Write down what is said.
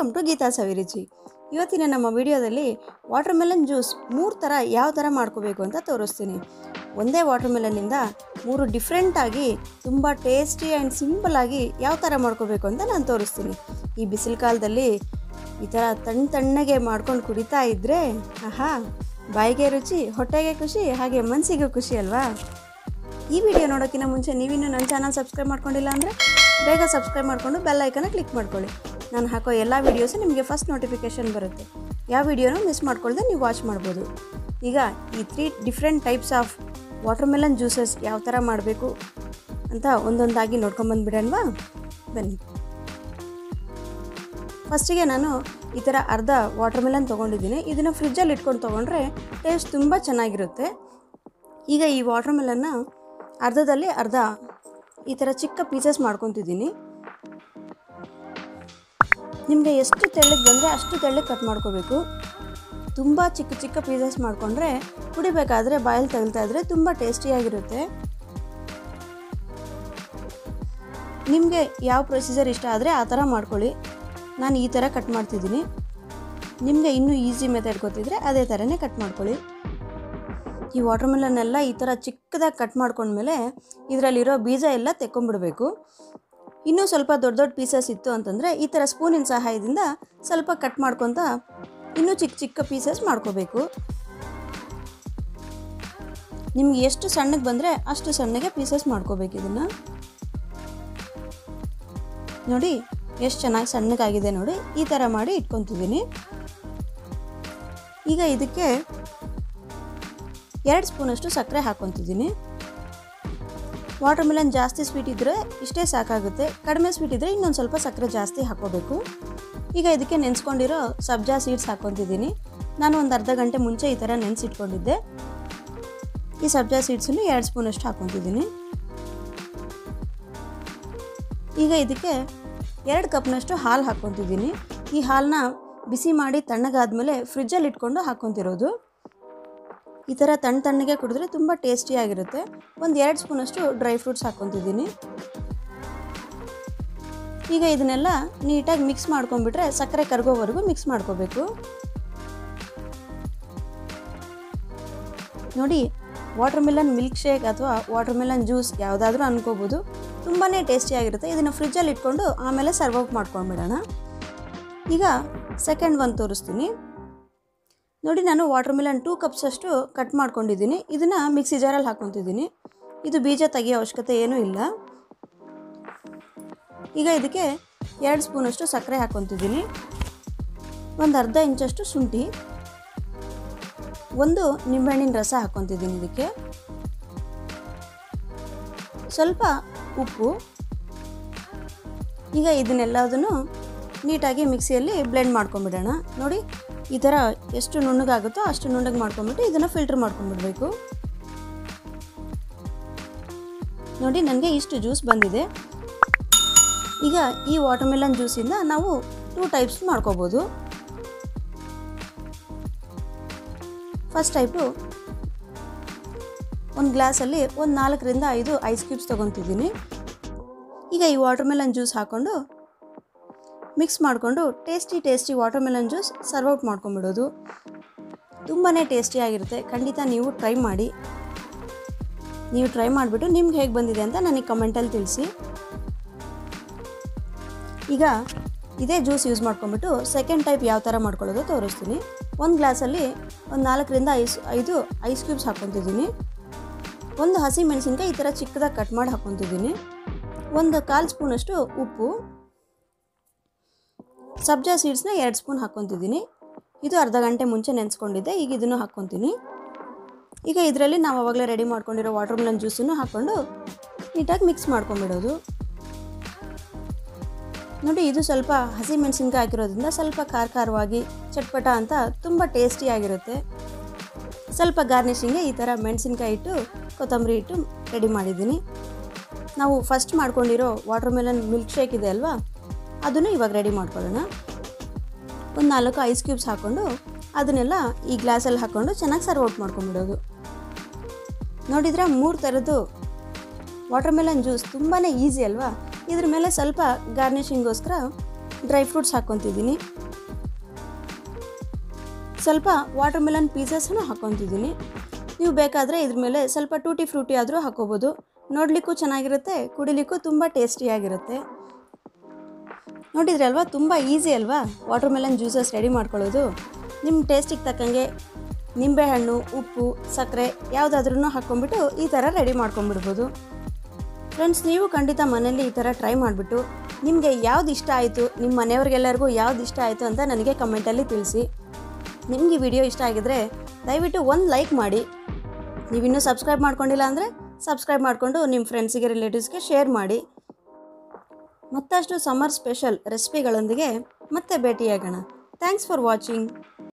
welcome to Geetha ಸವಿರುಚಿ ಇವತ್ತಿನ ನಮ್ಮ ವಿಡಿಯೋದಲ್ಲಿ ವಾಟರ್ ಮೆಲನ್ ಜ್ಯೂಸ್ ಮೂರು ಥರ ಯಾವ ಥರ ಮಾಡ್ಕೋಬೇಕು ಅಂತ ತೋರಿಸ್ತೀನಿ ಒಂದೇ ವಾಟರ್ ಮೆಲನ್ನಿಂದ ಮೂರು ಡಿಫ್ರೆಂಟಾಗಿ ತುಂಬ ಟೇಸ್ಟಿ ಆ್ಯಂಡ್ ಸಿಂಪಲ್ಲಾಗಿ ಯಾವ ಥರ ಮಾಡ್ಕೋಬೇಕು ಅಂತ ನಾನು ತೋರಿಸ್ತೀನಿ ಈ ಬಿಸಿಲು ಕಾಲದಲ್ಲಿ ಈ ಥರ ತಣ್ಣ ತಣ್ಣಗೆ ಮಾಡ್ಕೊಂಡು ಕುಡಿತಾ ಇದ್ದರೆ ಆಹಾ ಬಾಯಿಗೆ ರುಚಿ ಹೊಟ್ಟೆಗೆ ಖುಷಿ ಹಾಗೆ ಮನಸ್ಸಿಗೂ ಖುಷಿ ಅಲ್ವಾ ಈ ವಿಡಿಯೋ ನೋಡೋಕ್ಕಿಂತ ಮುಂಚೆ ನೀವಿನ್ನೂ ನನ್ನ ಚಾನಲ್ ಸಬ್ಸ್ಕ್ರೈಬ್ ಮಾಡ್ಕೊಂಡಿಲ್ಲ ಅಂದರೆ ಬೇಗ ಸಬ್ಸ್ಕ್ರೈಬ್ ಮಾಡಿಕೊಂಡು ಬೆಲ್ ಐಕನ್ನ ಕ್ಲಿಕ್ ಮಾಡ್ಕೊಳ್ಳಿ ನಾನು ಹಾಕೋ ಎಲ್ಲ ವೀಡಿಯೋಸು ನಿಮಗೆ ಫಸ್ಟ್ ನೋಟಿಫಿಕೇಷನ್ ಬರುತ್ತೆ ಯಾವ ವಿಡಿಯೋನೂ ಮಿಸ್ ಮಾಡ್ಕೊಳ್ದೆ ನೀವು ವಾಚ್ ಮಾಡ್ಬೋದು ಈಗ ಈ three different types of watermelon juices ಯಾವ ಥರ ಮಾಡಬೇಕು ಅಂತ ಒಂದೊಂದಾಗಿ ನೋಡ್ಕೊಂಬಂದ್ಬಿಡೋಣವಾ ಬನ್ನಿ ಫಸ್ಟಿಗೆ ನಾನು ಈ ಥರ ಅರ್ಧ ವಾಟರ್ ಮೆಲನ್ ತೊಗೊಂಡಿದ್ದೀನಿ ಇದನ್ನು ಫ್ರಿಜ್ಜಲ್ಲಿ ಇಟ್ಕೊಂಡು ತೊಗೊಂಡ್ರೆ ಟೇಸ್ಟ್ ತುಂಬ ಚೆನ್ನಾಗಿರುತ್ತೆ ಈಗ ಈ ವಾಟರ್ ಮೆಲನ್ನ ಅರ್ಧದಲ್ಲಿ ಅರ್ಧ ಈ ಥರ ಚಿಕ್ಕ ಪೀಸಸ್ ಮಾಡ್ಕೊತಿದ್ದೀನಿ ನಿಮಗೆ ಎಷ್ಟು ತೆಳ್ಳಗೆ ಬಂದರೆ ಅಷ್ಟು ತೆಳ್ಳಗೆ ಕಟ್ ಮಾಡ್ಕೋಬೇಕು ತುಂಬ ಚಿಕ್ಕ ಚಿಕ್ಕ ಪೀಸಸ್ ಮಾಡಿಕೊಂಡ್ರೆ ಕುಡಿಬೇಕಾದ್ರೆ ಬಾಯಲ್ಲಿ ತಗಲ್ತಾ ಇದ್ರೆ ತುಂಬ ಟೇಸ್ಟಿಯಾಗಿರುತ್ತೆ ನಿಮಗೆ ಯಾವ ಪ್ರೊಸೀಜರ್ ಇಷ್ಟ ಆದರೆ ಆ ಥರ ಮಾಡ್ಕೊಳ್ಳಿ ನಾನು ಈ ಥರ ಕಟ್ ಮಾಡ್ತಿದ್ದೀನಿ ನಿಮಗೆ ಇನ್ನೂ ಈಸಿ ಮೆಥಡ್ ಗೊತ್ತಿದ್ರೆ ಅದೇ ಥರನೇ ಕಟ್ ಮಾಡ್ಕೊಳ್ಳಿ ಈ ವಾಟರ್ ಮೆಲನ್ನೆಲ್ಲ ಈ ಥರ ಚಿಕ್ಕದಾಗಿ ಕಟ್ ಮಾಡ್ಕೊಂಡ್ಮೇಲೆ ಇದರಲ್ಲಿರೋ ಬೀಜ ಎಲ್ಲ ತೆಕ್ಕೊಂಬಿಡ್ಬೇಕು ಇನ್ನೂ ಸ್ವಲ್ಪ ದೊಡ್ಡ ದೊಡ್ಡ ಪೀಸಸ್ ಇತ್ತು ಅಂತಂದರೆ ಈ ಥರ ಸ್ಪೂನಿನ ಸಹಾಯದಿಂದ ಸ್ವಲ್ಪ ಕಟ್ ಮಾಡ್ಕೊತ ಇನ್ನೂ ಚಿಕ್ಕ ಚಿಕ್ಕ ಪೀಸಸ್ ಮಾಡ್ಕೋಬೇಕು ನಿಮ್ಗೆ ಎಷ್ಟು ಸಣ್ಣಗೆ ಬಂದರೆ ಅಷ್ಟು ಸಣ್ಣಗೆ ಪೀಸಸ್ ಮಾಡ್ಕೋಬೇಕು ಇದನ್ನು ನೋಡಿ ಎಷ್ಟು ಚೆನ್ನಾಗಿ ಸಣ್ಣಗಾಗಿದೆ ನೋಡಿ ಈ ಥರ ಮಾಡಿ ಇಟ್ಕೊತಿದ್ದೀನಿ ಈಗ ಇದಕ್ಕೆ ಎರಡು ಸ್ಪೂನಷ್ಟು ಸಕ್ಕರೆ ಹಾಕ್ಕೊತಿದ್ದೀನಿ ವಾಟರ್ ಮೆಲನ್ ಜಾಸ್ತಿ ಸ್ವೀಟ್ ಇದ್ದರೆ ಇಷ್ಟೇ ಸಾಕಾಗುತ್ತೆ ಕಡಿಮೆ ಸ್ವೀಟ್ ಇದ್ದರೆ ಇನ್ನೊಂದು ಸ್ವಲ್ಪ ಸಕ್ಕರೆ ಜಾಸ್ತಿ ಹಾಕ್ಕೋಬೇಕು ಈಗ ಇದಕ್ಕೆ ನೆನೆಸ್ಕೊಂಡಿರೋ ಸಬ್ಜಾ ಸೀಡ್ಸ್ ಹಾಕ್ಕೊತಿದ್ದೀನಿ ನಾನು ಒಂದು ಅರ್ಧ ಗಂಟೆ ಮುಂಚೆ ಈ ಥರ ನೆನೆಸಿಟ್ಕೊಂಡಿದ್ದೆ ಈ ಸಬ್ಜಾ ಸೀಡ್ಸನ್ನು ಎರಡು ಸ್ಪೂನಷ್ಟು ಹಾಕ್ಕೊತಿದ್ದೀನಿ ಈಗ ಇದಕ್ಕೆ ಎರಡು ಕಪ್ನಷ್ಟು ಹಾಲು ಹಾಕ್ಕೊತಿದ್ದೀನಿ ಈ ಹಾಲನ್ನ ಬಿಸಿ ಮಾಡಿ ತಣ್ಣಗಾದ್ಮೇಲೆ ಫ್ರಿಜ್ಜಲ್ಲಿ ಇಟ್ಕೊಂಡು ಹಾಕ್ಕೊತಿರೋದು ಈ ಥರ ತಣ್ಣ ತಣ್ಣಗೆ ಕುಡಿದ್ರೆ ತುಂಬ ಟೇಸ್ಟಿಯಾಗಿರುತ್ತೆ ಒಂದು ಎರಡು ಸ್ಪೂನಷ್ಟು ಡ್ರೈ ಫ್ರೂಟ್ಸ್ ಹಾಕ್ಕೊತಿದ್ದೀನಿ ಈಗ ಇದನ್ನೆಲ್ಲ ನೀಟಾಗಿ ಮಿಕ್ಸ್ ಮಾಡ್ಕೊಂಡ್ಬಿಟ್ರೆ ಸಕ್ಕರೆ ಕರಗೋವರೆಗೂ ಮಿಕ್ಸ್ ಮಾಡ್ಕೋಬೇಕು ನೋಡಿ ವಾಟರ್ ಮೆಲನ್ ಮಿಲ್ಕ್ ಶೇಕ್ ಅಥವಾ ವಾಟರ್ ಮೆಲನ್ ಜ್ಯೂಸ್ ಯಾವುದಾದ್ರೂ ಅನ್ಕೋಬೋದು ತುಂಬಾ ಟೇಸ್ಟಿಯಾಗಿರುತ್ತೆ ಇದನ್ನು ಫ್ರಿಜ್ಜಲ್ಲಿ ಇಟ್ಕೊಂಡು ಆಮೇಲೆ ಸರ್ವ್ ಔಟ್ ಮಾಡ್ಕೊಂಡ್ಬಿಡೋಣ ಈಗ ಸೆಕೆಂಡ್ ಒನ್ ತೋರಿಸ್ತೀನಿ ನೋಡಿ ನಾನು ವಾಟರ್ ಮೆಲನ್ ಟೂ ಕಪ್ಸ್ ಅಷ್ಟು ಕಟ್ ಮಾಡ್ಕೊಂಡಿದ್ದೀನಿ ಇದನ್ನು ಮಿಕ್ಸಿ ಜಾರಲ್ಲಿ ಹಾಕ್ಕೊತಿದ್ದೀನಿ ಇದು ಬೀಜ ತೆಗಿಯೋ ಅವಶ್ಯಕತೆ ಏನೂ ಇಲ್ಲ ಈಗ ಇದಕ್ಕೆ ಎರಡು ಸ್ಪೂನಷ್ಟು ಸಕ್ಕರೆ ಹಾಕ್ಕೊತಿದ್ದೀನಿ ಒಂದು ಅರ್ಧ ಇಂಚಷ್ಟು ಶುಂಠಿ ಒಂದು ನಿಂಬೆಹಣ್ಣಿನ ರಸ ಹಾಕ್ಕೊತಿದ್ದೀನಿ ಇದಕ್ಕೆ ಸ್ವಲ್ಪ ಉಪ್ಪು ಈಗ ಇದನ್ನೆಲ್ಲದನ್ನು ನೀಟಾಗಿ ಮಿಕ್ಸಿಯಲ್ಲಿ ಬ್ಲೆಂಡ್ ಮಾಡ್ಕೊಂಬಿಡೋಣ ನೋಡಿ ಈ ಥರ ಎಷ್ಟು ನುಣ್ಣಗಾಗುತ್ತೋ ಅಷ್ಟು ನುಣ್ಣಗೆ ಮಾಡ್ಕೊಂಬಿಟ್ಟು ಇದನ್ನು ಫಿಲ್ಟ್ರ್ ಮಾಡ್ಕೊಂಬಿಡ್ಬೇಕು ನೋಡಿ ನನಗೆ ಇಷ್ಟು ಜ್ಯೂಸ್ ಬಂದಿದೆ ಈಗ ಈ ವಾಟರ್ ಮೆಲನ್ ಜ್ಯೂಸಿಂದ ನಾವು ಟೂ ಟೈಪ್ಸ್ ಮಾಡ್ಕೋಬೋದು ಫಸ್ಟ್ ಟೈಪು ಒಂದು ಗ್ಲಾಸಲ್ಲಿ ಒಂದು ನಾಲ್ಕರಿಂದ ಐದು ಐಸ್ ಕ್ಯೂಬ್ಸ್ ತೊಗೊತಿದ್ದೀನಿ ಈಗ ಈ ವಾಟರ್ ಮೆಲನ್ ಜ್ಯೂಸ್ ಹಾಕ್ಕೊಂಡು ಮಿಕ್ಸ್ ಮಾಡಿಕೊಂಡು tasty tasty watermelon juice serve out ಮಾಡ್ಕೊಂಬಿಡೋದು ತುಂಬಾ ಟೇಸ್ಟಿಯಾಗಿರುತ್ತೆ ಖಂಡಿತ ನೀವು ಟ್ರೈ ಮಾಡಿ ನೀವು ಟ್ರೈ ಮಾಡಿಬಿಟ್ಟು ನಿಮ್ಗೆ ಹೇಗೆ ಬಂದಿದೆ ಅಂತ ನನಗೆ ಕಮೆಂಟಲ್ಲಿ ತಿಳಿಸಿ ಈಗ ಇದೇ ಜ್ಯೂಸ್ ಯೂಸ್ ಮಾಡ್ಕೊಂಬಿಟ್ಟು ಸೆಕೆಂಡ್ ಟೈಪ್ ಯಾವ ಥರ ಮಾಡ್ಕೊಳ್ಳೋದು ತೋರಿಸ್ತೀನಿ ಒಂದು ಗ್ಲಾಸಲ್ಲಿ ಒಂದು ನಾಲ್ಕರಿಂದ ಐಸ್ ಐದು ಐಸ್ ಕ್ಯೂಬ್ಸ್ ಹಾಕ್ಕೊತಿದ್ದೀನಿ ಒಂದು ಹಸಿ ಮೆಣಸಿನ್ಕಾಯಿ ಈ ಥರ ಚಿಕ್ಕದಾಗಿ ಕಟ್ ಮಾಡಿ ಹಾಕ್ಕೊತಿದ್ದೀನಿ ಒಂದು ಕಾಲು ಸ್ಪೂನಷ್ಟು ಉಪ್ಪು ಸಬ್ಜಾ ಸೀಡ್ಸ್ನ ಎರಡು ಸ್ಪೂನ್ ಹಾಕ್ಕೊತಿದ್ದೀನಿ ಇದು ಅರ್ಧ ಗಂಟೆ ಮುಂಚೆ ನೆನೆಸ್ಕೊಂಡಿದ್ದೆ ಈಗ ಇದನ್ನು ಹಾಕ್ಕೊತೀನಿ ಈಗ ಇದರಲ್ಲಿ ನಾವು ಆವಾಗಲೇ ರೆಡಿ ಮಾಡ್ಕೊಂಡಿರೋ ವಾಟರ್ ಮೆಲನ್ ಜ್ಯೂಸನ್ನು ಹಾಕ್ಕೊಂಡು ನೀಟಾಗಿ ಮಿಕ್ಸ್ ಮಾಡ್ಕೊಂಬಿಡೋದು ನೋಡಿ ಇದು ಸ್ವಲ್ಪ ಹಸಿ ಮೆಣಸಿನ್ಕಾಯಿ ಹಾಕಿರೋದ್ರಿಂದ ಸ್ವಲ್ಪ ಖಾರ ಖಾರವಾಗಿ ಚಟ್ಪಟ ಅಂತ ತುಂಬ ಟೇಸ್ಟಿಯಾಗಿರುತ್ತೆ ಸ್ವಲ್ಪ ಗಾರ್ನಿಷಿಂಗ್ಗೆ ಈ ಥರ ಮೆಣಸಿನ್ಕಾಯಿ ಇಟ್ಟು ಕೊತ್ತಂಬರಿ ಇಟ್ಟು ರೆಡಿ ಮಾಡಿದ್ದೀನಿ ನಾವು ಫಸ್ಟ್ ಮಾಡ್ಕೊಂಡಿರೋ ವಾಟರ್ ಮೆಲನ್ ಮಿಲ್ಕ್ ಶೇಕ್ ಇದೆ ಅಲ್ವಾ ಅದನ್ನು ಇವಾಗ ರೆಡಿ ಮಾಡ್ಕೊಳ್ಳೋಣ ಒಂದು ನಾಲ್ಕು ಐಸ್ ಕ್ಯೂಬ್ಸ್ ಹಾಕ್ಕೊಂಡು ಅದನ್ನೆಲ್ಲ ಈ ಗ್ಲಾಸಲ್ಲಿ ಹಾಕ್ಕೊಂಡು ಚೆನ್ನಾಗಿ ಸರ್ವ್ ಔಟ್ ಮಾಡ್ಕೊಂಬಿಡೋದು ನೋಡಿದರೆ ಮೂರು ಥರದ್ದು ವಾಟರ್ ಮೆಲನ್ ಜ್ಯೂಸ್ ತುಂಬಾ ಈಸಿ ಅಲ್ವಾ ಇದ್ರ ಮೇಲೆ ಸ್ವಲ್ಪ ಗಾರ್ನಿಷಿಂಗೋಸ್ಕರ ಡ್ರೈ ಫ್ರೂಟ್ಸ್ ಹಾಕ್ಕೊತಿದ್ದೀನಿ ಸ್ವಲ್ಪ ವಾಟರ್ ಮೆಲನ್ ಪೀಸಸ್ಸನ್ನು ಹಾಕ್ಕೊತಿದ್ದೀನಿ ನೀವು ಬೇಕಾದರೆ ಇದ್ರ ಮೇಲೆ ಸ್ವಲ್ಪ ಟೂಟಿ ಫ್ರೂಟಿ ಆದರೂ ಹಾಕೋಬೋದು ನೋಡಲಿಕ್ಕೂ ಚೆನ್ನಾಗಿರುತ್ತೆ ಕುಡಿಲಿಕ್ಕೂ ತುಂಬ ಟೇಸ್ಟಿಯಾಗಿರುತ್ತೆ ನೋಡಿದ್ರಲ್ವಾ ತುಂಬ ಈಸಿ ಅಲ್ವಾ ವಾಟರ್ ಮೆಲನ್ ಜ್ಯೂಸಸ್ ರೆಡಿ ಮಾಡ್ಕೊಳ್ಳೋದು ನಿಮ್ಮ ಟೇಸ್ಟಿಗೆ ತಕ್ಕಂಗೆ ನಿಂಬೆಹಣ್ಣು ಉಪ್ಪು ಸಕ್ಕರೆ ಯಾವುದಾದ್ರೂ ಹಾಕ್ಕೊಂಬಿಟ್ಟು ಈ ಥರ ರೆಡಿ ಮಾಡ್ಕೊಂಬಿಡ್ಬೋದು ಫ್ರೆಂಡ್ಸ್ ನೀವು ಖಂಡಿತ ಮನೇಲಿ ಈ ಥರ ಟ್ರೈ ಮಾಡಿಬಿಟ್ಟು ನಿಮಗೆ ಯಾವ್ದು ಇಷ್ಟ ಆಯಿತು ನಿಮ್ಮ ಮನೆಯವ್ರಿಗೆಲ್ಲರಿಗೂ ಯಾವ್ದು ಇಷ್ಟ ಆಯಿತು ಅಂತ ನನಗೆ ಕಮೆಂಟಲ್ಲಿ ತಿಳಿಸಿ ನಿಮಗೆ ಈ ವಿಡಿಯೋ ಇಷ್ಟ ಆಗಿದ್ರೆ ದಯವಿಟ್ಟು ಒಂದು ಲೈಕ್ ಮಾಡಿ ನೀವಿನ್ನೂ ಸಬ್ಸ್ಕ್ರೈಬ್ ಮಾಡ್ಕೊಂಡಿಲ್ಲ ಅಂದರೆ ಸಬ್ಸ್ಕ್ರೈಬ್ ಮಾಡಿಕೊಂಡು ನಿಮ್ಮ ಫ್ರೆಂಡ್ಸಿಗೆ ರಿಲೇಟಿವ್ಸ್ಗೆ ಶೇರ್ ಮಾಡಿ ಮತ್ತಷ್ಟು ಸಮ್ಮರ್ ಸ್ಪೆಷಲ್ ರೆಸಿಪಿಗಳೊಂದಿಗೆ ಮತ್ತೆ ಭೇಟಿಯಾಗೋಣ ಥ್ಯಾಂಕ್ಸ್ ಫಾರ್ ವಾಚಿಂಗ್